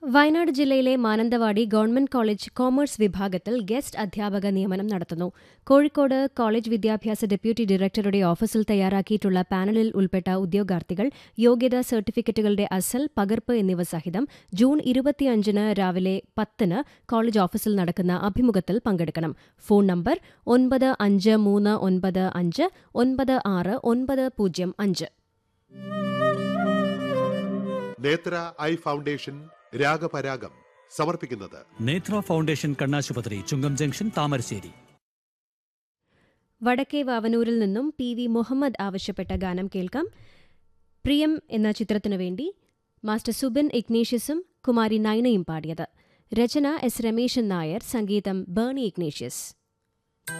വയനാട് ജില്ലയിലെ Mananthavady government college commerce വിഭാഗത്തിൽ guest അധ്യാപക നിയമനം നടത്തുന്നു കോഴിക്കോട് കോളേജ് വിദ്യാഭ്യാസ ഡെപ്യൂട്ടി ഡയറക്ടറുടെ ഓഫീസിൽ തയ്യാറാക്കിയിട്ടുള്ള പാനലിൽ ഉൾപ്പെട്ട ഉദ്യോഗാർത്ഥികൾ യോഗ്യതാ സർട്ടിഫിക്കറ്റുകളുടെ അസൽ പകർപ്പ് എന്നിവ സഹിതം ജൂൺ ഇരുപത്തിയഞ്ചിന് രാവിലെ പത്തിന് കോളേജ് ഓഫീസിൽ നടക്കുന്ന അഭിമുഖത്തിൽ പങ്കെടുക്കണം ഫോൺ നമ്പർ ഒൻപത് അഞ്ച് മൂന്ന് ഒൻപത് അഞ്ച് ഒൻപത് ആറ് ഒൻപത് പൂജ്യം അഞ്ച് നേത്ര ഐ ഫൗണ്ടേഷൻ രാഗപരാഗം സമർപ്പിക്കുന്നത് നേത്ര ഫൗണ്ടേഷൻ കണ്ണാശുപത്രി ചുങ്കം ജംഗ്ഷൻ താമരശ്ശേരി വടക്കേ വാവനൂരിൽ നിന്നും പി വി മുഹമ്മദ് ആവശ്യപ്പെട്ട ഗാനം കേൾക്കാം പ്രിയം എന്ന ചിത്രത്തിനു വേണ്ടി മാസ്റ്റർ സുബിൻ ഇഗ്നേഷ്യസും കുമാരി നൈനയും പാടിയത് രചന എസ് രമേശൻ നായർ സംഗീതം ബേണി ഇഗ്നേഷ്യസ്